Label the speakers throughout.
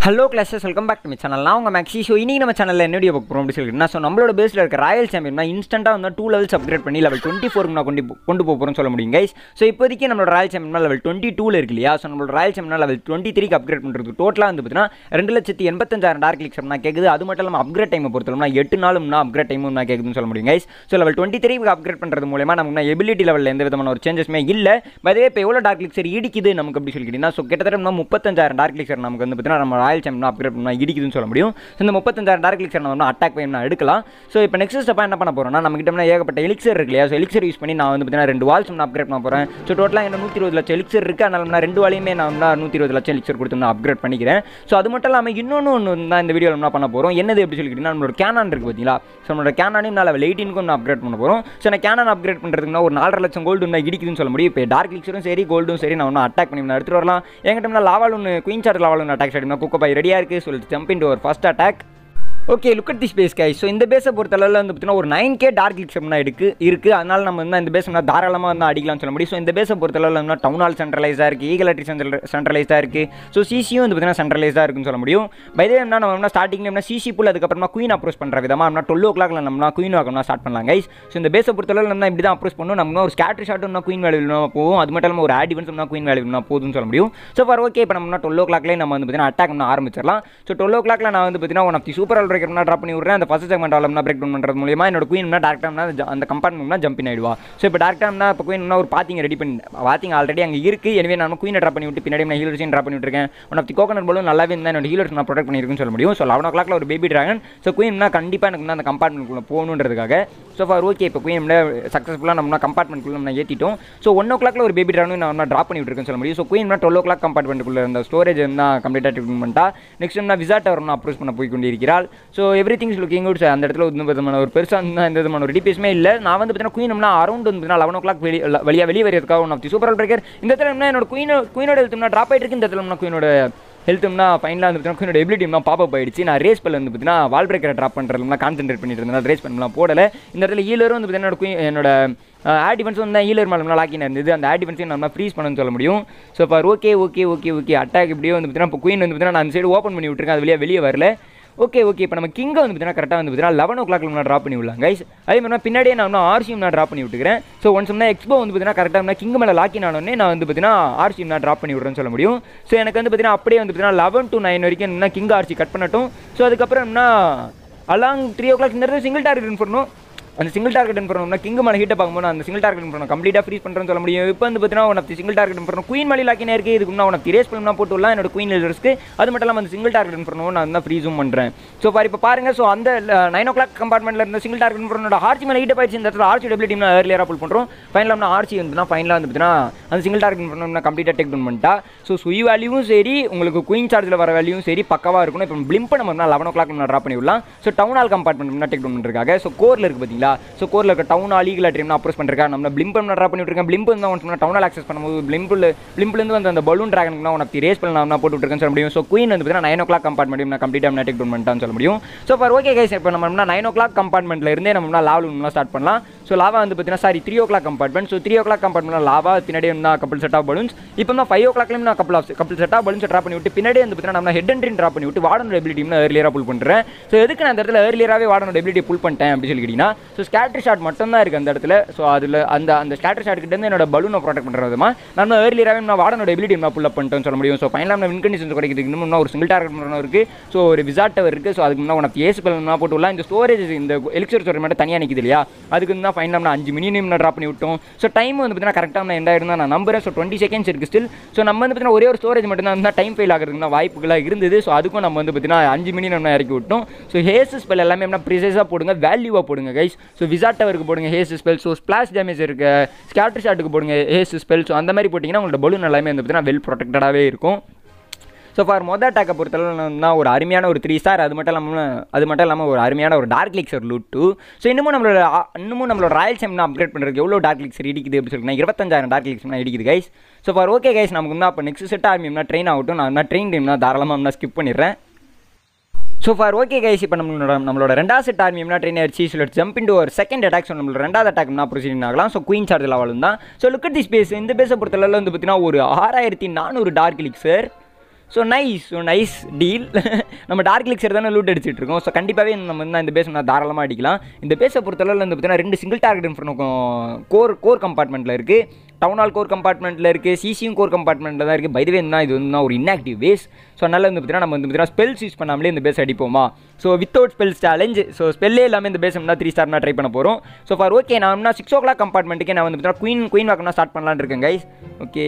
Speaker 1: Hello classes welcome back to my channel நான் உங்கள் maxi show இன்னைக்கு நம்ம சேனலில் என்ன வீடியோ பார்க்க போகிறோம் அப்படி சொல்லிட்டு ஸோ நம்மளோட பேஸில் இருக்க ராயல் சாம்பியன் இன்ஸ்டன்ட்டாக வந்து டூ லெவல்ஸ் அப்கிரேட் பண்ணி லெவல் டுவெண்ட்டி ஃபோருக்கு நான் கொண்டு போ- கொண்டு போக போகிறோம்னு சொல்ல முடியும் கைஸ் ஸோ இப்போதைக்கு நம்மளோட ராயல் சாம்பியன் லெவல் டுவெண்ட்டி டூவில் இருக்கு இல்லையா ஸோ நம்மளோட ராயல் சாம்பியன் லெவல் டுவெண்ட்டி த்ரீக்கு அப்கிரேட் பண்ணுறது டோட்டலாக வந்து பார்த்தீங்கன்னா ரெண்டு லட்சத்தி எண்பத்தஞ்சாயிரம் டார்க் கிளிக்ஸ் நான் கேட்குது அது மட்டும் இல்லாமல் அப்கிரேட் டைமை பொறுத்தவரை எட்டு நாளும்னா அப்கிரேட் டைமும் நான் கேட்குதுன்னு சொல்ல முடியும் கைஸ் ஸோ லெவல் டுவெண்ட்டி த்ரீக்கு அப்கிரேட் பண்ணுறது மூலமா நமக்கு எபிலிட்டி லெவலில் எந்த விதமான ஒரு சேஞ்சஸுமே இல்லை பதவே இப்போ எவ்வளோ டார்க் கிளிக்ஸர் இடிக்குது நமக்கு அப்படி சொல்லிக்கிட்டீங்கன்னா ஸோ கிட்டத்தட்ட நம்ம முப்பத்தஞ்சாயிரம் டார்க் கிளிக்ஸர் நமக்கு வந்து பார்த்தீங்கன்னா நம்ம ராயல் சாம்பியன் அப்கிரேட் பண்ணால் இடிக்குதுன்னு சொல்ல முடியும் ஸோ இந்த முப்பத்தஞ்சாயிரம் டார்க் கிளிக்ஸர் நம்ம அட்டாக் பண்ணி நான் எடுக்கலாம் ஸோ இப்போ நெக்ஸ்ட் ஸ்டெப்பாக என்ன பண்ண போகிறோம்னா நம்ம கிட்ட ஏகப்பட்ட எலிக்சர் இருக்கு இல்லையா ஸோ எலிக்சர் யூஸ் பண்ணி நான் வந்து பார்த்தீங்கன்னா ரெண்டு வால்ஸ் நான் அப்கிரேட் பண்ண போகிறேன் ஸோ டோட்டலாக என்ன நூற்றி இருபது லட்சம் எலிக்சர் இருக்குது அதனால நான் ரெண்டு வாலையுமே நான் வந்து நூற்றி இருபது லட்சம் எலிக்சர் கொடுத்து நான் அப்கிரேட் பண்ணிக்கிறேன் ஸோ அது மட்டும் இல்லாமல் இன்னொன்று ஒன்று தான் இந்த வீடியோவில் நான் பண்ண போகிறோம் என்னது எப்படி சொல்லிக்கிட்டீங்கன்னா நம்மளோட கேனான் இருக்குது பார்த்தீங்களா ஸோ நம்மளோட கேனானையும் நான் லெவல் எயிட்டீனுக்கும் நான் அப்கிரேட் பண்ண போகிறோம் ஸோ நான் கேனான் அப்கிரேட் பண்ணுறதுக்குனா ஒரு நாலரை லட்சம் கோல்டு நான் இடிக்குதுன்னு சொல்ல முடியும் இப்போ டார்க் லிக்ஸரும் சரி கோல்டும் சரி நான் ஒன்று அட்டாக் பண்ணி நான் எடுத்துகிட்டு வரலாம் என்கிட்ட லாவால் ஒன்று குயின் சார்ஜ் லாவால் ஒன்று அட்டாக் ஸ்டார்ட் குக்கோ பாய் ரெடியாக இருக்குது சொல்லிட்டு ஜம்ப் இன் ஒரு first attack okay look at this base guys so இந்த பேஸை பொறுத்தளவில் வந்து பார்த்தீங்கன்னா ஒரு நைன் கே டார்க் லிக்ஷம்னா இருக்கு இருக்குது அதனால நம்ம வந்து இந்த பேஸ் வந்து தாராளமாக வந்து அடிக்கலாம்னு சொல்ல முடியும் ஸோ இந்த பேஸை பொறுத்தளவில் வந்து டவுன் ஹால் சென்ட்ரலைஸாக இருக்குது ஈகலட்ரி சென்ட்ரலைஸாக இருக்குது ஸோ சிசியும் வந்து பார்த்தீங்கன்னா சென்ட்ரலைஸாக இருக்குன்னு சொல்ல முடியும் பைதே என்ன நம்ம ஸ்டார்டிங் என்ன சிசி புல் அதுக்கப்புறமா குயின் அப்ரோச் பண்ணுற விதமாக நம்ம டுவெல் ஓ கிளாக்ல நம்ம குயின் வாக்கணும் ஸ்டார்ட் பண்ணலாம் கைஸ் ஸோ இந்த பேஸை பொறுத்தளவில் நம்ம இப்படி தான் அப்ரோச் பண்ணணும் நம்ம ஒரு ஸ்கேட்டர் ஷாட்டும் குயின் வேல்யூ போகும் அது மட்டும் இல்லாமல் ஒரு ஆட் இவன்ஸ் குயின் வேல்யூ போதும்னு சொல்ல முடியும் ஸோ ஃபார் ஓகே இப்போ நம்ம டுவெல் ஓ கிளாக்லேயே நம்ம வந்து பார்த்தீங்கன்னா அட்டாக் பண்ண ஆரம்பிச்சிடலாம் ஸோ டுவெல் ஓ கிளாக்ல நான் வந்து பார்த்தீங்கன்னா one of the super wall breaker drop பண்ணி விட்றேன் அந்த ஃபஸ்ட் செக்மெண்ட் ஆலம் பிரேக் டவுன் பண்ணுறது மூலியமா என்னோட குயின் டேரக்டாக அந்த கம்பார்ட்மெண்ட்னா ஜம்ப் இன் ஆயிடுவா ஸோ இப்போ டேரக்டாக இப்போ குயின் ஒரு பாத்திங்க ரெடி பண்ணி பாத்திங்க ஆல்ரெடி அங்கே இருக்குது எனவே நான் குயினை ட்ராப் பண்ணி விட்டு பின்னாடி நான் ஹீலர்ஸையும் ட்ராப் பண்ணி விட்டுருக்கேன் ஒன் ஆஃப் தி கோகனட் பாலும் நல்லாவே இருந்தால் என்னோட ஹீலர்ஸ் நான் ப்ரொடெக்ட் பண்ணியிருக்குன்னு சொல்ல முடியும் ஸோ லெவன் ஓ கிளாக்ல ஒரு பேபி ட்ராகன் ஸோ குயின்னா கண்டிப்பாக எனக்கு வந்து அந்த கம்பார்ட்மெண்ட்குள்ளே போகணுன்றதுக்காக ஸோ ஃபார் ஓகே இப்போ குயின் சக்ஸஸ்ஃபுல்லாக நம்ம கம்பார்ட்மெண்ட்குள்ளே நம்ம ஏற்றிட்டோம் ஸோ ஒன் ஓ கிளாக்ல ஒரு பேபி ட்ராகனும் நான் ட்ராப் பண்ணி விட்டுருக்கேன் சொல்ல முடியும் so queen twelve o'clock கம்பார்ட்மெண்ட்டுக்குள்ளே இருந்த ஸ்டோரேஜ் இருந்தால் கம்ப்ளீட்டாக ட்ரீட்மெண்ட் பண்ணிட்டா நெக்ஸ்ட் நான் விசாட் வரணும் அப்ரோச் பண்ண போய் கொண்டிருக்கிறாள் so every things looking good அந்த இடத்துல எந்த விதமான ஒரு பெருசாக இருந்தால் எந்த விதமான ஒரு டிபிஎஸ்மே இல்லை நான் வந்து பார்த்தீங்கன்னா குயினம்னா அரௌண்ட் வந்து பார்த்தீங்கன்னா லெவன் ஓ கிளாக் வெளியே வெளியே வெளியே வரதுக்காக one of the super breaker இந்த இடத்துல என்ன என்னோட குயின் குயினோட ஹெல்த்னா ட்ராப் ஆகிட்டு இருக்கு இந்த இடத்துல நான் குயினோட ஹெல்த்னா ஃபைனலாக வந்து பார்த்தீங்கன்னா குயினோட எபிலிட்டினா பாப்பப் ஆயிடுச்சு நான் ரேஸ் பல்ல வந்து பார்த்தீங்கன்னா வால் பிரேக்கரை ட்ராப் பண்ணுறதுலாம் கான்சென்ட்ரேட் பண்ணிட்டு இருந்தேன் ரேஸ் பண்ணலாம் போடல இந்த இடத்துல ஈலரும் வந்து பார்த்தீங்கன்னா என்னோட queen- என்னோட ஆட் டிஃபென்ஸ் வந்து ஈலர் மேலே லாக்கின் இருந்தது அந்த ஆட் டிஃபென்ஸையும் நம்ம ஃப்ரீஸ் பண்ணணும்னு சொல்ல முடியும் so far okay okay okay okay attack இப்படியே வந்து பார்த்தீங்கன்னா இப்போ குயின் வந்து பார்த்தீங்கன்னா நான் அந்த சைடு ஓப்பன் பண்ணி விட்டுருக்கேன் அது வெளியே வெளியே வரல ஓகே ஓகே இப்போ நம்ம கிங்கை வந்து பார்த்தீங்கன்னா கரெக்டாக வந்து பார்த்தீங்கன்னா லெவன் ஓ கிளாக்ல நான் ட்ராப் பண்ணி விடலாம் கைஸ் அதே மாதிரி நான் பின்னாடியே நான் இன்னும் ஆர்சியும் நான் ட்ராப் பண்ணி விட்டுக்கிறேன் ஸோ ஒன்ஸ் நான் எக்ஸ்போ வந்து பார்த்தீங்கன்னா கரெக்டாக நான் கிங் மேலே லாக்கி நானே நான் வந்து பார்த்தீங்கன்னா ஆர்சியும் நான் ட்ராப் பண்ணி விட்றேன்னு சொல்ல முடியும் ஸோ எனக்கு வந்து பார்த்தீங்கன்னா அப்படியே வந்து பார்த்தீங்கன்னா லெவன் டு நைன் வரைக்கும் என்ன கிங் ஆர்சி கட் பண்ணட்டும் ஸோ அதுக்கப்புறம் என்ன அலாங் த்ரீ ஓ கிளாக் இந்த இடத்துல சிங்கிள் டார்கெட் பண்ணணும் அந்த சிங்கிள் டார்கெட் பண்ணணும்னா கிங் மேலே ஹீட்டை பார்க்கும்போது அந்த சிங்கிள் டார்கெட் பண்ணணும் கம்ப்ளீட்டாக ஃப்ரீஸ் பண்ணுறேன்னு சொல்ல முடியும் இப்போ வந்து பார்த்தீங்கன்னா one of the single target பண்ணணும் குயின் மலி லாக்கினே இருக்குது இதுக்கு முன்னாடி ஒன் ஆஃப் தி ரேஸ் பண்ணலாம் போட்டு விடலாம் என்னோட குயின் லீடர்ஸ்க்கு அது மட்டும் இல்லாமல் அந்த சிங்கிள் டார்கெட் பண்ணணும் நான் தான் ஃப்ரீஸும் பண்ணுறேன் ஸோ ஃபார் இப்போ பாருங்க ஸோ அந்த நைன் ஓ கிளாக் கம்பார்ட்மெண்ட்டில் இருந்த சிங்கிள் டார்கெட் பண்ணோட ஆர்ச்சி மேலே ஹீட்டை போயிடுச்சு இந்த இடத்துல ஆர்ச்சி டபிள்யூ டீம் ஏர்லியராக புல் பண்ணுறோம் ஃபைனலாக நம்ம ஆர்ச்சி வந்துன்னா ஃபைனலாக வந்து பார்த்தீங்கன்னா அந்த சிங்கிள் டார்கெட் பண்ணணும்னா கம்ப்ளீட்டாக டேக் டவுன் பண்ணிட்டா ஸோ சுய் வேல்யூவும் சரி உங்களுக்கு குயின் சார்ஜில் வர வேல்யூவும் சரி பக்கவாக இருக்கணும் இப்போ பிளிம்பை நம்ம லெவன் ஓ கிளாக் நம்ம ட்ராப் பண்ணி விடலாம் so town hall compartment take down பண்ணிருக்காங்க ஸோ கோரில் இருக்குது பார்த்தீங்களா ஸோ கோரில் இருக்க town hall eagle dream approach பண்ணிருக்கா நம்ம பிளிம்பை நான் ட்ராப் பண்ணி விட்டுருக்கேன் பிளிம்பு வந்து ஒன்ஸ் டவுன் ஹால் ஆக்சஸ் பண்ணும்போது பிளிம்பில் பிளிம்பிலேருந்து வந்து அந்த பலூன் ட்ராகனுக்கு நான் உனக்கு ரேஸ் பண்ண நான் போட்டு விட்டுருக்கேன்னு சொல்ல முடியும் ஸோ குயின் வந்து பார்த்தீங்கன்னா நைன் ஓ கிளாக் கம்பார்ட்மெண்ட் நான் கம்ப்ளீட்டாக நான் டேக் டவுன் பண்ணிட்டான்னு சொல்ல முடியும் ஸோ ஃபார் ஓகே கைஸ் இப்போ நம்ம நைன் ஓ கிளாக் கம்பார்ட்மெண்ட்டில் இருந்தே நம்ம லாவல் ஸ்டார்ட் பண்ணலாம் ஸோ லாவா வந்து பார்த்தீங்கன்னா sorry three o'clock compartment so three o'clock compartment lava பின்னாடி வந்து கப்பல் செட் ஆஃப் பலூன்ஸ் இப்போ தான் ஃபைவ் ஓ கிளாக்லேயும் நான் கப்பல் ஆஃப் கப்பல் செட் ஆஃப் பலூன்ஸ் ட்ராப் பண்ணி விட்டு பின்னாடி வந்து பார்த்தீங்கன்னா நம்ம ஹெட் அண்ட் ட்ராப் பண்ணி விட்டு வார்டனோட எபிலிட்டி நான் ஏர்லியராக புல் பண்ணுறேன் ஸோ எதுக்கு நான் அந்த இடத்துல ஏர்லியராகவே வார்டனோட எபிலிட்டி புல் பண்ணிட்டேன் அப்படி சொல்லி கேட்டிங்கன்னா ஸோ ஸ்கேட்டர் ஷாட் மட்டும் தான் இருக்குது அந்த இடத்துல ஸோ அதில் அந்த அந்த ஸ்கேட்டர் ஷாட் கிட்ட இருந்து என்னோட பலூனை ப்ரொடெக்ட் பண்ணுற விதமா நம்ம ஏர்லியராகவே நான் வார்டனோட எபிலிட்டி நான் புல் அப் பண்ணிட்டேன்னு சொல்ல முடியும் ஸோ ஃபைனலாக நம்ம வின் கண்டிஷன்ஸ் கிடைக்கிறதுக்கு இன்னும் ஒரு சிங்கிள் டார்கெட் பண்ணணும் இருக்குது ஸோ ஒரு விசாட் டவர் இருக்குது ஸோ அதுக்கு முன்னாடி உனக்கு ஏசு பலன் போட்டு விடலாம் இந்த ஸ்டோரேஜ் இந்த எலிக்சர் ஸ்டோரேஜ் மட்டும் தனியாக நிற்குது இல்லையா அதுக்கு தான் ஃபைனலாக நான் அஞ்சு மினிமம் நான் ட்ராப் பண்ணி விட்டோம் ஸோ டைம் வந்து பார்த்தீங்கன்னா கரெக்டாக நான் எண்ட் ஆயிருந்தா நான் நம்புறேன் ஸோ டுவெண்ட்டி செகண்ட்ஸ் இருக்குது ஸ்டில் ஸோ நம்ம வந்து பார்த்தீங்கன்னா ஒரே ஒரு ஸ்டோரேஜ் மட்டும் தான் இருந்தால் டைம் ஃபெயில் ஆகிறதுக்கு தான் வாய்ப்புகளாக இருந்தது ஸோ அதுக்கும் நம்ம வந்து பார்த்தீங்கன்னா அஞ்சு மினி நம்ம இறக்கி விட்டோம் ஸோ ஹேஸ் ஸ்பெல் எல்லாமே என்ன ப்ரிசைஸாக போடுங்க வேல்யூவாக போடுங்க கைஸ் ஸோ விசாட் டவருக்கு போடுங்க haste spell so splash damage இருக்க ஸ்கேட்டர் ஷாட்டுக்கு போடுங்க ஹேஸ் ஸ்பெல் ஸோ அந்த மாதிரி போட்டிங்கன்னா உங்களோட பலூன் எல்லாமே வந்து பார்த்தீங்கன்னா வெல் ப்ரொடெக்டடாகவே இருக்கும் ஸோ ஃபார் மொதல் அட்டாக்கை பொறுத்தளவு தான் ஒரு அருமையான ஒரு த்ரீ ஸ்டார் அது மட்டும் இல்லாமல் அது மட்டும் இல்லாமல் ஒரு அருமையான ஒரு dark elixir loot too so இன்னமும் நம்மளோட ஆ- இன்னமும் நம்மளோட ராயல் செம்னா அப்கிரேட் பண்ணுறதுக்கு எவ்வளோ டார்க் லிக்ஸர் இடிக்குது அப்படின்னு சொல்லிட்டு இருபத்தஞ்சாயிரம் டார்க் லிக்ஸ்னா இடிக்குது guys so far okay guys நமக்கு வந்து அப்போ நெக்ஸ்ட் செட் ஆர்மியம்னா ட்ரெயின் ஆகட்டும் நான் ட்ரெயின் டைம்னா தாராளமாக நான் ஸ்கிப் பண்ணிடுறேன் ஸோ ஃபார் ஓகே கைஸ் இப்போ நம்மளோட நம்மளோட ரெண்டாவது செட் ஆர்மியம்னா ட்ரெயின் ஆயிடுச்சு ஸோ ஜம்ப் இன்டு ஒரு செகண்ட் அட்டாக் ஸோ நம்மளோட ரெண்டாவது அட்டாக்னா ப்ரொசீடிங் ஆகலாம் ஸோ குயின் சார்ஜ் லெவலும் தான் so look at the space இந்த பேஸை பொறுத்தளவில் வந்து பார்த்தீங்கன்னா ஒரு ஆறாயிரத்தி நானூறு dark elixir so nice so nice deal நம்ம டார்க் லிக்ஸர் தானே லூட் அடிச்சிட்டு இருக்கோம் ஸோ கண்டிப்பாகவே நம்ம வந்து இந்த பேஸ் நான் தாராளமாக அடிக்கலாம் இந்த பேஸை பொறுத்தளவில் வந்து பார்த்தீங்கன்னா ரெண்டு சிங்கிள் டார்கெட் இன்ஃபர்னுக்கும் கோர் கோர் கம்பார்ட்மெண்ட்டில் இருக்குது டவுன் ஹால் கோர் கம்பார்ட்மெண்ட்டில் இருக்குது சிசியும் கோர் கம்பார்ட்மெண்ட்டில் தான் இருக்குது பைதவே தான் இது வந்து ஒரு இன்ஆக்டிவ் பேஸ் ஸோ அதனால் வந்து பார்த்தீங்கன்னா நம்ம வந்து பார்த்தீங்கன்னா ஸ்பெல்ஸ் யூஸ் பண்ணாமலே இந்த பேஸ் அடிப்போமா so without spells challenge so ஸ்பெல்லே இல்லாமல் இந்த பேஸ் த்ரீ ஸ்டார் ட்ரை பண்ண போகிறோம் ஸோ ஃபார் ஓகே நான் சிக்ஸ் ஓ கிளாக் கம்பார்ட்மெண்ட்டுக்கு நான் வந்து பார்த்தீங்கன்னா குயின் குயின் வாக்கம்னா ஸ்டார்ட் பண்ணலான்னு இருக்கேன் கைஸ் ஓகே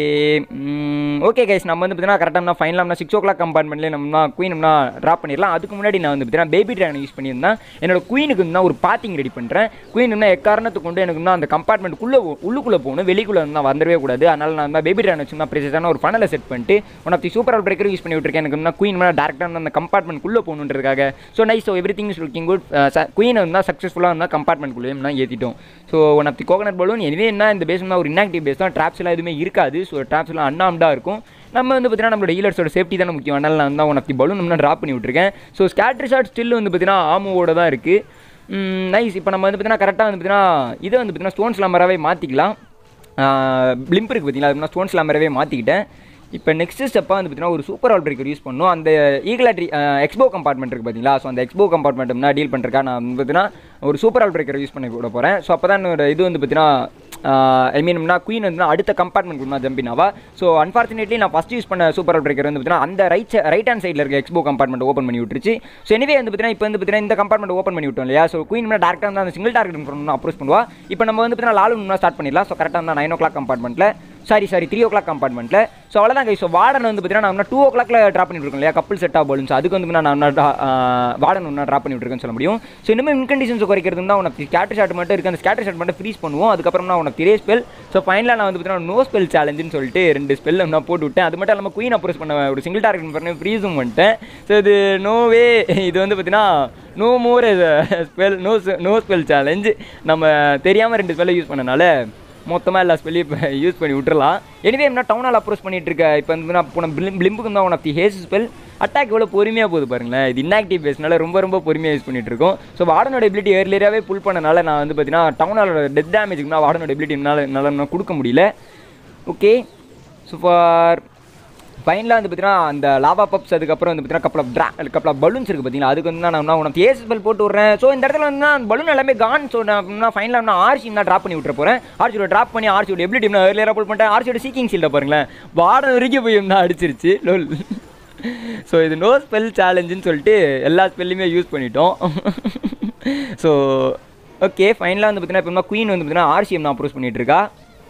Speaker 1: ஓகே கைஸ் நம்ம வந்து பார்த்தீங்கன்னா கரெக்டாக ஃபைனலாக சிக்ஸ் ஓ கிளாக் கம்பார்ட்மெண்ட்லேயே நம்ம குயின்னா ட்ராப் பண்ணிடலாம் அதுக்கு முன்னாடி நான் வந்து பார்த்தீங்கன்னா பேபி ட்ராகன் யூஸ் பண்ணியிருந்தேன் என்னோட குயினுக்கு வந்து ஒரு பாத்திங் ரெடி பண்ணுறேன் குயின் என்ன எக்காரணத்துக்கு கொண்டு எனக்கு வந்து அந்த கம்பார்ட்மெண்ட்டுக்குள்ளே உள்ளுக்குள்ளே போகணும் வெளிக்குள்ளே வந்து வந்துடவே கூடாது அதனால் நான் பேபி ட்ராகன் வச்சுருந்தா ப்ரெசிஸான ஒரு ஃபனலை செட் பண்ணிட்டு one of the super wall breaker use பண்ணி விட்டுருக்கேன் எனக்கு வந்து குயின் மேலே டேரெக்டாக வந்து அந்த கம்பார்ட்மெண்ட்குள்ளே போகணுன்றதுக்காக so nice so every thing is looking good queen வந்து சக்ஸஸ்ஃபுல்லாக இருந்தால் கம்பார்ட்மெண்ட்குள்ளேயும் தான் ஏற்றிட்டோம் so one of the coconut balloon anyway என்ன இந்த பேஸ் வந்து ஒரு இன்ஆக்டிவ் பேஸ் தான் ட்ராப்ஸ்லாம் எதுவுமே இருக்காது ஸோ ட்ராப்ஸ்லாம் அன்ஆம்டாக இருக்கும் நம்ம வந்து பார்த்தீங்கன்னா நம்மளோட ஹீலர்ஸோட சேஃப்டி தானே முக்கியம் அதனால் நான் தான் ஒன் ஆஃப் தி பலூன் நம்ம ட்ராப் பண்ணி விட்டுருக்கேன் ஸோ ஸ்கேட்ரி ஷாட் ஸ்டில் வந்து பார்த்தீங்கன்னா ஆமோவோட தான் இருக்குது நைஸ் இப்போ நம்ம வந்து பார்த்தீங்கன்னா கரெக்டாக வந்து பார்த்தீங்கன்னா இதை வந்து பார்த்தீங்கன்னா ஸ்டோன்ஸ் லாமராகவே மாற்றிக்கலாம் பிளிம்ப் இருக்குது பார்த்தீங்களா அது ஸ்டோன்ஸ் லாமராகவே மாற்றிக்கிட்டேன் இப்போ நெக்ஸ்ட் ஸ்டெப்பாக வந்து பார்த்தீங்கன்னா ஒரு சூப்பர் ஆல் பிரேக்கர் யூஸ் பண்ணணும் அந்த ஈகலாட்ரி எக்ஸ்போ கம்பார்ட்மெண்ட் இருக்குது பார்த்தீங்களா ஸோ அந்த எக்ஸ்போ கம்பார்ட்மெண்ட் டீல் பண்ணுறக்கா நான் வந்து பார்த்தீங்கன்னா ஒரு சூப்பர் ஆல் பிரேக்கர் யூஸ் பண்ணி கூட போகிறேன் ஸோ அப்போ தான் என்னோட இது வந்து பார்த்தீங்கன்னா ஐ மீன்னா குயின் வந்து அடுத்த கம்பார்ட்மெண்ட் நான் ஜம்பின் ஆவா ஸோ அன்ஃபார்ச்சுனேட்லி நான் ஃபஸ்ட் யூஸ் பண்ண சூப்பர் ஆல் பிரேக்கர் வந்து பார்த்தீங்கன்னா அந்த ரைட் ரைட் ஹேண்ட் சைடில் இருக்க எக்ஸ்போ கம்பார்ட்மெண்ட் ஓப்பன் பண்ணி விட்டுருச்சு ஸோ எனவே வந்து பார்த்தீங்கன்னா இப்போ வந்து பார்த்தீங்கன்னா இந்த கம்பார்ட்மெண்ட் ஓப்பன் பண்ணி விட்டோம் இல்லையா ஸோ குயின் மேலே டேரக்டாக வந்து அந்த சிங்கிள் டார்கெட் அப்ரோச் பண்ணுவா இப்போ நம்ம வந்து பார்த்தீங்கன்னா லாலு ஸ்டார்ட் பண்ணிடலாம் ஸோ கரெக்டாக இருந்தால் நைன் ஓ கிளாக் கம்பார்ட்மெண்ட்டில் sorry sorry three o'clock கம்பார்ட்மெண்ட்டில் ஸோ அவ்வளோதான் ஸோ வார்டன் வந்து பார்த்தீங்கன்னா நான் டூ ஓ கிளாக்ல ட்ராப் பண்ணிட்டு இருக்கோம் இல்லையா கப்பல் செட் ஆஃப் பலூன்ஸ் அதுக்கு வந்து நான் வார்டன் ஒன்றா ட்ராப் பண்ணிட்டு இருக்கேன்னு சொல்ல முடியும் ஸோ இன்னும் இன்கண்டிஷன்ஸ் குறைக்கிறது தான் உனக்கு ஸ்கேட்டர் ஷாட் மட்டும் இருக்குது அந்த ஸ்கேட்டர் ஷாட் மட்டும் ஃப்ரீஸ் பண்ணுவோம் அதுக்கப்புறம் நான் உனக்கு திரே ஸ்பெல் ஸோ ஃபைனலாக நான் வந்து பார்த்தீங்கன்னா நோ ஸ்பெல் சேலஞ்சுன்னு சொல்லிட்டு ரெண்டு ஸ்பெல் நான் போட்டு விட்டேன் அது மட்டும் இல்லாமல் குயின் அப்ரோச் பண்ண ஒரு சிங்கிள் டார்கெட் பண்ணி ஃப்ரீஸும் பண்ணிட்டேன் ஸோ இது நோவே இது வந்து பார்த்தீங்கன்னா no more spell no no spell challenge நம்ம தெரியாமல் ரெண்டு ஸ்பெல்லை யூஸ் பண்ணனால மொத்தமாக எல்லா ஸ்பெல்லையும் இப்போ யூஸ் பண்ணி விட்டுறலாம் எனிவே என்ன டவுனால் அப்ரோச் பண்ணிட்டு இருக்க இப்போ வந்து நான் போன பிளிம் பிளிம்புக்கு தான் one of the haste spell attack எவ்வளோ பொறுமையாக போகுது பாருங்களேன் இது இன்ஆக்டிவ் பேஸ்னால ரொம்ப ரொம்ப பொறுமையாக யூஸ் பண்ணிட்டு இருக்கோம் ஸோ வார்டனோட எபிலிட்டி ஏர்லியராகவே புல் பண்ணனால நான் வந்து பார்த்தீங்கன்னா டவுனோட டெத் டேமேஜுக்கு நான் வார்டனோட எபிலிட்டி என்னால் என்னால் நான் கொடுக்க முடியல ஓகே ஸோ ஃபார் ஃபைனலாக வந்து பார்த்தீங்கன்னா அந்த லாவா பப்ஸ் அதுக்கப்புறம் வந்து பார்த்தீங்கன்னா கப்பல் ஆஃப் ட்ரா கப்பல் ஆஃப் பலூன்ஸ் இருக்குது பார்த்தீங்களா அதுக்கு வந்து நான் நான் உனக்கு ஏஸ் ஸ்பெல் போட்டு விட்றேன் ஸோ இந்த இடத்துல வந்து நான் பலூன் எல்லாமே கான் ஸோ நான் ஃபைனலாக நான் ஆர்சி நான் ட்ராப் பண்ணி விட்டுற போகிறேன் ஆர்சியோட ட்ராப் பண்ணி ஆர்சியோட எபிலிட்டி நான் ஏர்லியராக புல் பண்ணிட்டேன் ஆர்சியோட சீக்கிங் சீல்டை பாருங்களேன் வார்டன் வரைக்கும் போய் தான் அடிச்சிருச்சு லோல் ஸோ இது நோ ஸ்பெல் சேலஞ்சுன்னு சொல்லிட்டு எல்லா ஸ்பெல்லையுமே யூஸ் பண்ணிட்டோம் ஸோ ஓகே ஃபைனலாக வந்து பார்த்தீங்கன்னா இப்போ குயின் வந்து பார்த்தீங்கன்னா ஆர்சிஎம் தான் அப்ரோச் பண்ணிட்டு இருக்கா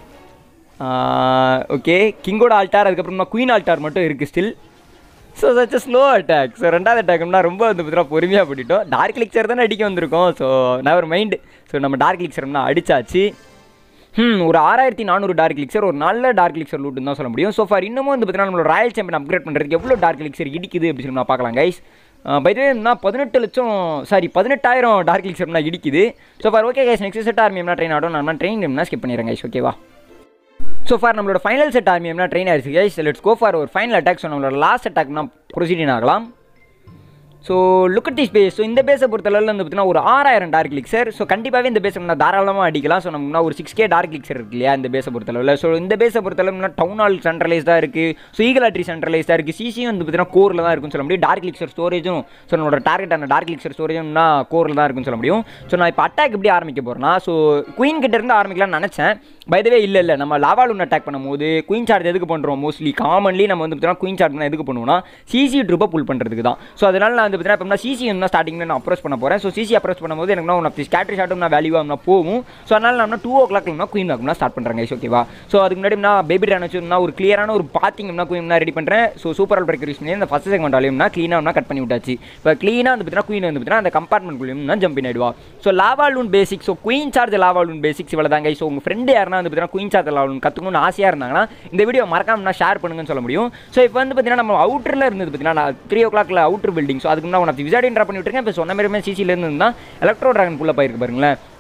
Speaker 1: ஓகே கிங்கோட ஆல்டார் அதுக்கப்புறமா குயின் ஆல்டார் மட்டும் இருக்குது still so such slow attack so ரெண்டாவது அட்டாக்னா ரொம்ப வந்து பார்த்தீங்கன்னா பொறுமையாக பண்ணிட்டோம் டார்க் லிக்சர் தானே அடிக்க வந்திருக்கோம் ஸோ நவர் மைண்ட் ஸோ நம்ம டார்க் லிக்சர்னா அடிச்சாச்சு ம் ஒரு ஆறாயிரத்தி நானூறு டார்க் லிக்சர் ஒரு நல்ல டார்க் லிக்சர் லூட்டுன்னு தான் சொல்ல முடியும் ஸோ ஃபார் இன்னமும் வந்து பார்த்தீங்கன்னா நம்மளோட ராயல் சாம்பியன் அப்கிரேட் பண்ணுறதுக்கு எவ்வளோ டார்க் லிக்சர் இடிக்குது அப்படின்னு சொல்லி நான் பார்க்கலாம் கைஸ் பைதவே நான் பதினெட்டு லட்சம் சாரி பதினெட்டாயிரம் டார்க் லிக்சர்னா இடிக்குது so far okay guys next set ஆர்மியம்னா ட்ரெயின் ஆடும் நான் ட்ரெயின் ஸ்கிப் பண்ணிடுறேன் கைஸ் ஓகேவா ஸோ ஃபார் நம்மளோட ஃபைனல் செட் ஆர்மியம்னா ட்ரெயின் ஆயிடுச்சு கைஸ் லெட்ஸ் கோ ஃபார் ஒரு ஃபைனல் அட்டாக் ஸோ நம்மளோட லாஸ்ட் அட்டாக்னா ப்ரொசீடிங் ஆகலாம் so look at the space so இந்த பேஸை பொறுத்தளவில் வந்து பார்த்தீங்கன்னா ஒரு ஆறாயிரம் டார்க் கிளிக்ஸர் ஸோ கண்டிப்பாகவே இந்த பேஸை நம்ம தாராளமாக அடிக்கலாம் ஸோ நம்ம ஒரு சிக்ஸ் கே டார்க் கிளிக்ஸர் இருக்கு இல்லையா இந்த பேஸை பொறுத்தளவில் ஸோ இந்த பேஸை பொறுத்தளவுனா டவுன் ஹால் சென்ட்ரலைஸ்டாக இருக்குது ஸோ ஈகலாட்ரி சென்ட்ரலைஸ்டாக இருக்குது சிசியும் வந்து பார்த்தீங்கன்னா கோரில் தான் இருக்குன்னு சொல்ல முடியும் டார்க் கிளிக்ஸர் ஸ்டோரேஜும் ஸோ நம்மளோட டார்கெட் அந்த டார்க் கிளிக்ஸர் ஸ்டோரேஜும்னா கோரில் தான் இருக்குன்னு சொல்ல முடியும் ஸோ நான் இப்போ அட்டாக் எப்படி ஆரம்பிக்க போகிறேன்னா ஸோ குயின் கிட்ட இருந்து ஆரம்பிக்கலாம்னு நினச்சேன் பைதவே இல்லை இல்லை நம்ம லவாலூன் அட்டாக் பண்ணும்போது குயின் சார்ஜ் எதுக்கு பண்ணுறோம் மோஸ்ட்லி காமன்லி நம்ம வந்து பார்த்தீங்கன்னா குயின் சார்ஜ் எதுக்கு பண்ணுவோம்னா சிசி ட்ரூப்பை புல் பண்ணுறதுக்கு தான் ஸோ அதனால நான் வந்து பார்த்தீங்கன்னா இப்போ சிசி தான் ஸ்டார்டிங்கில் நான் அப்ரோச் பண்ண போகிறேன் ஸோ சிசி அப்ரோச் பண்ணும்போது எனக்கு ஒன் ஆஃப் தி ஸ்கேட்டரி ஷாட்டும் நான் வேல்யூவாக நான் போகும் ஸோ அதனால் நான் டூ ஓ கிளாக்லாம் குயின் வாக்குனா ஸ்டார்ட் பண்ணுறேன் கைஸ் ஓகேவா ஸோ அதுக்கு முன்னாடி நான் பேபி ரன் வச்சுருந்தா ஒரு கிளியரான ஒரு பாத்திங்னா குயின் நான் ரெடி பண்ணுறேன் so super wall breaker use பண்ணி அந்த ஃபஸ்ட் செகண்ட் ஆலையும் நான் க்ளீனாக கட் பண்ணி விட்டாச்சு இப்போ க்ளீனாக வந்து பார்த்தீங்கன்னா குயின் வந்து பார்த்தீங்கன்னா அந்த கம்பார்ட்மெண்ட் குள்ளையும் நான் ஜம்ப் ஆயிடுவா so lavaloon basic so queen charge lavaloon basics இவ்வளோ தாங்க ஸோ உங்கள் ஃப்ரெண்டு யாருன்னா வந்து பார்த்தீங்கன்னா குயின் சார்ஜ் லாவாலூன் கற்றுக்கணும்னு ஆசையாக இருந்தாங்கன்னா இந்த வீடியோ மறக்காம நான் ஷேர் பண்ணுங்கன்னு சொல்ல முடியும் ஸோ இப்போ வந்து பார்த்தீங்கன்னா நம்ம அவுட்டரில் இருந்தது பார்த்தீங்கன்னா த்ரீ ஓ கிளாக்ல அவுட்டர் பில்டிங் ஸோ அதுக்கு முன்னாடி உனக்கு விசாடி ட்ரா பண்ணி விட்டுருக்கேன் இப்போ சொன்ன மாதிரி சிசிலேருந்து இருந்தால் எலக்ட்ரோ ட்ராகன் புள்ள போயிருக்கு பாருங்களேன் ஸோ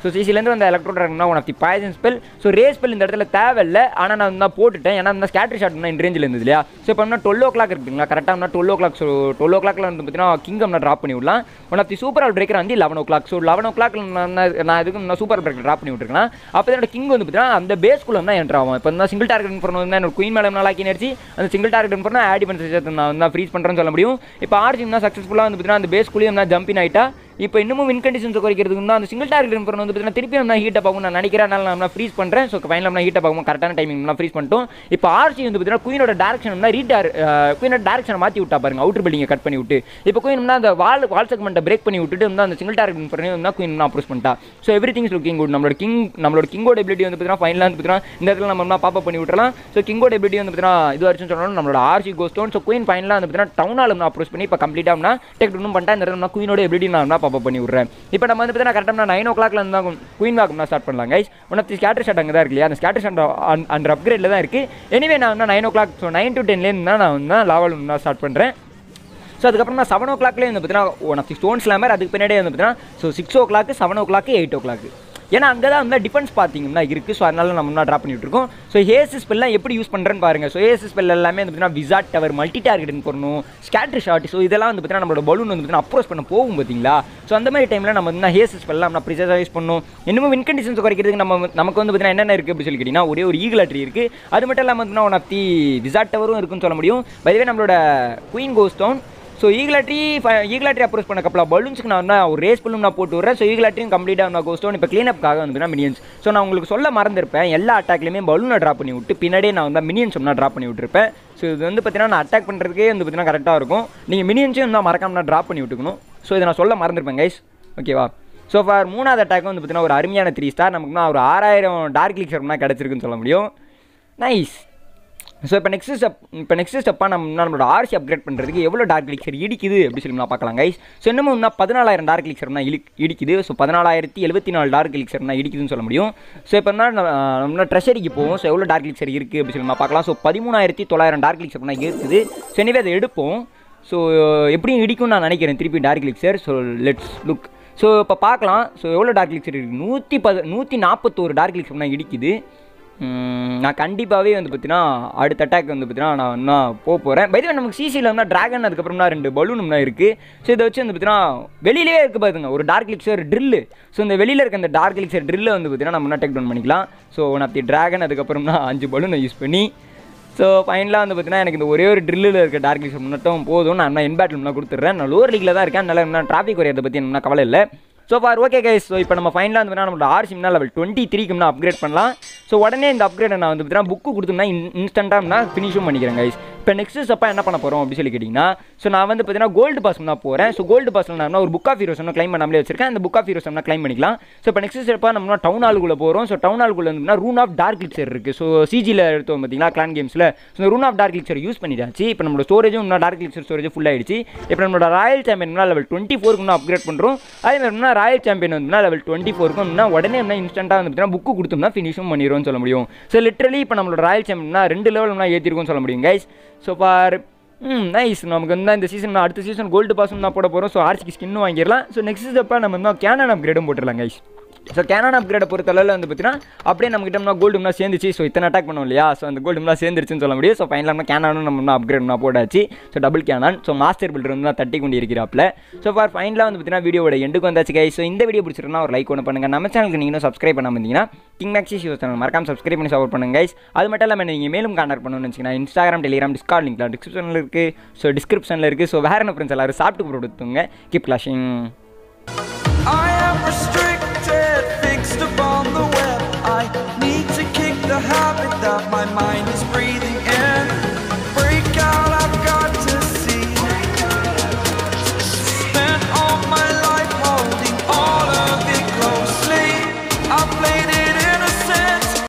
Speaker 1: ஸோ சிசிலேருந்து வந்த electro dragon one of the poison spell so rage spell இந்த இடத்துல தேவையில்லை ஆனால் நான் வந்து போட்டுட்டேன் ஏன்னா இந்த ஸ்கேட்டர் ஷாட் இந்த ரேஞ்சில் இருந்தது இல்லையா ஸோ இப்போ வந்து டுவெல் ஓ கிளாக் இருக்குங்களா கரெக்டாக twelve o'clock so twelve ஓ கிளாக்ல வந்து பார்த்தீங்கன்னா கிங்கம் ட்ராப் பண்ணி விடலாம் one of the super wall breaker வந்து eleven o'clock so eleven o'clock நான் இதுக்கு நான் சூப்பர் பிரேக்கர் ட்ராப் பண்ணி விட்டுருக்கேன் அப்போ என்னோட கிங் வந்து பார்த்தீங்கன்னா அந்த பேஸ்க்குள்ள தான் என்ட்ரு ஆகும் இப்போ வந்து சிங்கிள் டார்கெட் பண்ண வந்து என்னோட குயின் மேடம் நாளாக்கி நினச்சி அந்த சிங்கிள் டார்கெட் பண்ணால் ஆடி பண்ண சேர்த்து நான் வந்து ஃப்ரீஸ் பண்ணுறேன்னு சொல்ல முடியும் இப்போ ஆர்ஜிம்னா சக்ஸஸ்ஃபுல்லாக வந்து பார்த்தீங்கன்னா அந்த பேஸ்க்குள்ளேயும் நான் ஜம்பின் ஆகிட்டா இப்போ இன்னமும் வின் கண்டிஷன்ஸ் குறைக்கிறதுக்கு தான் அந்த சிங்கிள் டார்கெட் பண்ண வந்து பார்த்தீங்கன்னா திருப்பி நான் ஹீட் அப் ஆகும் நான் நினைக்கிறேன் அதனால நான் ஃப்ரீஸ் பண்ணுறேன் ஸோ ஃபைனல் நான் ஹீட் அப் ஆகும் கரெக்டான டைமிங் நான் ஃப்ரீஸ் பண்ணிட்டோம் இப்போ ஆர்ச்சி வந்து பார்த்தீங்கன்னா குயினோட டேரக்ஷன் ரீடார் குயினோட டேரக்ஷனை மாற்றி விட்டா பாருங்க அவுட்டர் பில்டிங்கை கட் பண்ணி விட்டு இப்போ குயின் அந்த வால் வால் செக்மெண்ட்டை பிரேக் பண்ணி விட்டுட்டு வந்து அந்த சிங்கிள் டார்கெட் பண்ணி வந்து குயின் நான் அப்ரோச் பண்ணிட்டா so every things looking good நம்மளோட கிங் நம்மளோட கிங்கோட எபிலிட்டி வந்து பார்த்தீங்கன்னா ஃபைனலாக வந்து பார்த்தீங்கன்னா இந்த இடத்துல நம்ம பாப்பா பண்ணி விட்டுறலாம் ஸோ கிங்கோட எபிலிட்டி வந்து பார்த்தீங்கன்னா இது வரைக்கும் சொல்லணும் நம்மளோட ஆர்சி கோஸ்டோன் ஸோ குயின் ஃபைனலாக வந்து பார்த்தீங்கன்னா டவுனால் நான் அப்ரோச் பண்ணி இப்போ கம்ப்ளீட்டாக டெக் ஒன்றும் பண்ணிட்டேன் இந்த இடத்துல நான் குயினோட எபிலிட்டி நான் பாப்பா பண்ணி விட்றேன் இப்போ நம்ம வந்து பார்த்தீங்கன்னா கரெக்டாக நைன் ஓ கிளாக்ல இருந்து தான் குயின் வாக் நான் ஸ்டார்ட் பண்ணலாம் guys one of the scatter shot அங்கே தான் இருக்கு இல்லையா அந்த ஸ்கேட்டர் ஷாட் அந்த அப்கிரேடில் தான் இருக்குது எனிவே நான் வந்து nine o'clock so nine to டென்லேருந்து தான் நான் வந்து லாவல் நான் ஸ்டார்ட் பண்ணுறேன் ஸோ அதுக்கப்புறம் நான் செவன் ஓ கிளாக்லேயே வந்து பார்த்தீங்கன்னா one of the stone slammer அதுக்கு பின்னாடியே வந்து பார்த்தீங்கன்னா so six o'clock seven o'clock eight o'clock ஏன்னா அங்கே தான் வந்து டிஃபென்ஸ் பார்த்தீங்கன்னா இருக்குது ஸோ அதனால நம்ம முன்னாடி ட்ராப் பண்ணிட்டு இருக்கோம் ஸோ ஹேஸ் ஸ்பெல்லாம் எப்படி யூஸ் பண்ணுறேன்னு பாருங்கள் ஸோ ஹேஸ் ஸ்பெல் எல்லாமே வந்து பார்த்தீங்கன்னா விசாட் டவர் மல்டி டார்கெட்னு போடணும் ஸ்கேட்டர் ஷாட் ஸோ இதெல்லாம் வந்து பார்த்தீங்கன்னா நம்மளோட பலூன் வந்து பார்த்தீங்கன்னா அப்ரோச் பண்ண போகும் பார்த்தீங்களா ஸோ அந்த மாதிரி டைமில் நம்ம வந்து ஹேஸ் ஸ்பெல்லாம் நம்ம ப்ரிசைஸாக யூஸ் பண்ணணும் இன்னமும் வின் கண்டிஷன்ஸ் குறைக்கிறதுக்கு நம்ம நமக்கு வந்து பார்த்தீங்கன்னா என்னென்ன இருக்குது அப்படின்னு சொல்லி கேட்டிங்கன்னா ஒரே ஒரு ஈகிள் ட்ரீ இருக்குது அது மட்டும் இல்லாமல் வந்து ஒன் ஆஃப் தி விசாட் டவரும் இருக்குன்னு சொல்ல முடியும் பைதவே நம்மளோட குயின் கோஸ்டோன் ஸோ ஈகிளாட்ரி ஈகிளாட்ரி அப்ரோச் பண்ண கப்பலா பலூன்ஸ்க்கு நான் வந்து ஒரு ரேஸ் பலூன் நான் போட்டு விட்றேன் ஸோ ஈகிளாட்ரியும் கம்ப்ளீட்டாக நான் கோஸ்டோன் இப்போ க்ளீனப்காக வந்து மினியன்ஸ் ஸோ நான் உங்களுக்கு சொல்ல மறந்துருப்பேன் எல்லா அட்டாக்லையுமே பலூனை ட்ராப் பண்ணி விட்டு பின்னாடியே நான் வந்து மினியன்ஸ் ஒன்றா ட்ராப் பண்ணி விட்டுருப்பேன் ஸோ இது வந்து பார்த்தீங்கன்னா நான் அட்டாக் பண்ணுறதுக்கே வந்து பார்த்தீங்கன்னா கரெக்டாக இருக்கும் நீங்கள் மினியன்ஸையும் தான் மறக்காம நான் ட்ராப் பண்ணி விட்டுக்கணும் ஸோ இதை நான் சொல்ல மறந்துருப்பேன் கைஸ் ஓகேவா ஸோ ஃபார் மூணாவது அட்டாக் வந்து பார்த்தீங்கன்னா ஒரு அருமையான த்ரீ ஸ்டார் நமக்கு ஒரு ஆறாயிரம் டார்க் லீக்ஸர்னா கிடச்சிருக்குன்னு சொல்ல முடியும் நைஸ் ஸோ இப்போ நெக்ஸ்ட் ஸ்டெப் இப்போ நெக்ஸ்ட் ஸ்டெப்பாக நம்ம நம்மளோட ஆர்சி அப்கிரேட் பண்ணுறதுக்கு எவ்வளோ டார்க் லிக்சர் இடிக்குது அப்படி சொல்லி நான் பார்க்கலாம் கைஸ் ஸோ இன்னமும் இன்னும் பதினாலாயிரம் டார்க் லிக்சர்னா இடி இடிக்குது ஸோ பதினாலாயிரத்தி எழுபத்தி நாலு டார்க் லிக்சர்னா இடிக்குதுன்னு சொல்ல முடியும் ஸோ இப்போ என்ன நம்ம ட்ரெஷரிக்கு போவோம் ஸோ எவ்வளோ டார்க் லிக்சர் இருக்குது அப்படி சொல்லி நான் பார்க்கலாம் ஸோ பதிமூணாயிரத்தி தொள்ளாயிரம் டார்க் லிக்சர்னா இருக்குது ஸோ எனவே அதை எடுப்போம் ஸோ எப்படியும் இடிக்கும்னு நான் நினைக்கிறேன் திருப்பி dark elixir so let's look so இப்போ பார்க்கலாம் ஸோ எவ்வளோ டார்க் லிக்சர் இருக்குது நூற்றி பத நூற்றி நாற்பத்தோரு டார்க் லிக்சர்னா இடிக்குது நான் கண்டிப்பாகவே வந்து பார்த்தீங்கன்னா அடுத்த அட்டாக் வந்து பார்த்தீங்கன்னா நான் இன்னும் போக போகிறேன் பைதே நமக்கு சிசியில் வந்து ட்ராகன் அதுக்கப்புறம்னா ரெண்டு பலூனும்னா இருக்குது ஸோ இதை வச்சு வந்து பார்த்தீங்கன்னா வெளியிலே இருக்குது பாருங்க ஒரு டார்க் லிக்ஸர் ட்ரில்லு ஸோ இந்த வெளியில் இருக்க அந்த டார்க் லிக்ஸர் ட்ரில்லை வந்து பார்த்தீங்கன்னா நம்ம டேக் டவுன் பண்ணிக்கலாம் so one of the dragon அதுக்கப்புறம்னா அஞ்சு பலூனை யூஸ் பண்ணி ஸோ ஃபைனலாக வந்து பார்த்தீங்கன்னா எனக்கு இந்த ஒரே ஒரு ட்ரில்லில் இருக்க டார்க் லிக்ஸர் மட்டும் போதும் நான் என்ன இன்பேட்டில் கொடுத்துட்றேன் நான் லோவர் லீக்கில் தான் இருக்கேன் அதனால் என்ன டிராஃபிக் குறையதை பற்றி என்ன கவலை இல்லை so far okay guys so இப்போ நம்ம ஃபைனலாக வந்து நம்மளோட ஆர்சிம்னா லெவல் டுவெண்ட்டி த்ரீக்கு அப்கிரேட் பண்ணலாம் ஸோ உடனே இந்த அப்கிரேடை நான் வந்து பார்த்தீங்கன்னா புக்கு கொடுத்தோம்னா இன்ஸ்டண்ட்டாக நான் ஃபினிஷும் பண்ணிக்கிறேன் கைஸ் இப்போ நெக்ஸ்ட் ஸ்டெப்பாக என்ன பண்ண போகிறோம் அப்படின்னு சொல்லி கேட்டிங்கன்னா ஸோ நான் வந்து பார்த்தீங்கன்னா கோல்டு பாஸ் தான் போகிறேன் ஸோ கோல்டு பாஸில் நான் ஒரு புக் ஆஃப் ஹீரோஸ் க்ளைம் பண்ணாமலே வச்சிருக்கேன் அந்த புக் ஆஃப் ஹீரோஸ் நான் க்ளைம் பண்ணிக்கலாம் ஸோ இப்போ நெக்ஸ்ட் ஸ்டெப்பாக நம்ம டவுன் ஹாலுக்குள்ளே போகிறோம் ஸோ டவுன் ஹாலுக்குள்ளே வந்து ரூன் ஆஃப் டார்க் லிக்சர் இருக்குது ஸோ சிஜியில் எடுத்தோம் பார்த்தீங்களா கிளான் கேம்ஸில் so rune of dark elixir use பண்ணிட்டாச்சு இப்போ நம்மளோட ஸ்டோரேஜும் இன்னும் டார்க் லிக்சர் ஸ்டோரேஜ் ஃபுல் ஆயிடுச்சு இப்போ நம்மளோட ராயல் சாம்பியன் லெவல் டுவெண்ட்டி ஃபோருக்கு இன்னும் அப்கிரேட் பண்ணுறோம் அதே மாதிரி ராயல் சாம்பியன் வந்து லெவல் டுவெண்ட்டி ஃபோருக்கும் உடனே என்ன இன்ஸ்டண்ட்டாக வந்து பார்த்தீங்கன்னா புக்கு கொடுத்தோம்னா ஃபினிஷும் பண்ணிடுவோம்னு சொல்ல முடியும் ஸோ லிட்டரலி இப்போ நம்மளோட ராயல் சாம்பியன்னா ரெண்டு லெவல்னா ஏற்றிருக்கும்னு சொல்ல முடியும் guys so far hmm nice நமக்கு வந்து இந்த சீசன் அடுத்த சீசன் கோல்டு பாஸும் தான் போட போகிறோம் ஸோ ஆர்சிக்கு ஸ்கின்னும் வாங்கிடலாம் ஸோ நெக்ஸ்ட் ஸ்டெப்பாக நம்ம இன்னும் கேனன் அப்கிரேடும் போட்டுடலாம் கைஸ் ஸோ கேனான் அப்கிரேடை பொறுத்தளவில் வந்து பார்த்தீங்கன்னா அப்படியே நம்மகிட்ட கோல்டும்னா சேர்ந்துச்சு ஸோ இத்தனை அட்டாக் பண்ணோம் இல்லையா ஸோ அந்த கோல்டும்னா சேர்ந்துருச்சுன்னு சொல்ல முடியும் ஸோ ஃபைனலாக நம்ம கேனானும் நம்ம அப்கிரேட்னா போட்டாச்சு so double cannon so master builder வந்து தான் தட்டி கொண்டு இருக்கிறாப்ல ஸோ ஃபார் ஃபைனலாக வந்து பார்த்தீங்கன்னா வீடியோட எண்டுக்கு வந்தாச்சு கை ஸோ இந்த வீடியோ பிடிச்சிருந்தா ஒரு லைக் ஒன்று பண்ணுங்கள் நம்ம சேனலுக்கு நீங்கள் சப்ஸ்கிரைப் பண்ணாமல் இருந்தீங்கன்னா கிங் மேக்ஸி ஷிவ் சேனல் மறக்காம சப்ஸ்கிரைப் பண்ணி சப்போர்ட் பண்ணுங்க கைஸ் அது மட்டும் இல்லாமல் நீங்கள் மேலும் கான்டாக்ட் பண்ணணும்னு வச்சிங்கன்னா இன்ஸ்டாகிராம் டெலிகிராம் டிஸ்கார்ட் லிங்க்லாம் டிஸ்கிரிப்ஷனில் இருக்குது ஸோ டிஸ்கிரிப்ஷனில் இருக்குது ஸோ வேறு என்ன ஃப்ரெண்ட்ஸ் எல்லாரும் சாப்பிட்டு கொடுத்துங்க keep clashing
Speaker 2: I am restricted, fixed upon the web. I need to kick the habit that my mind is breathing in.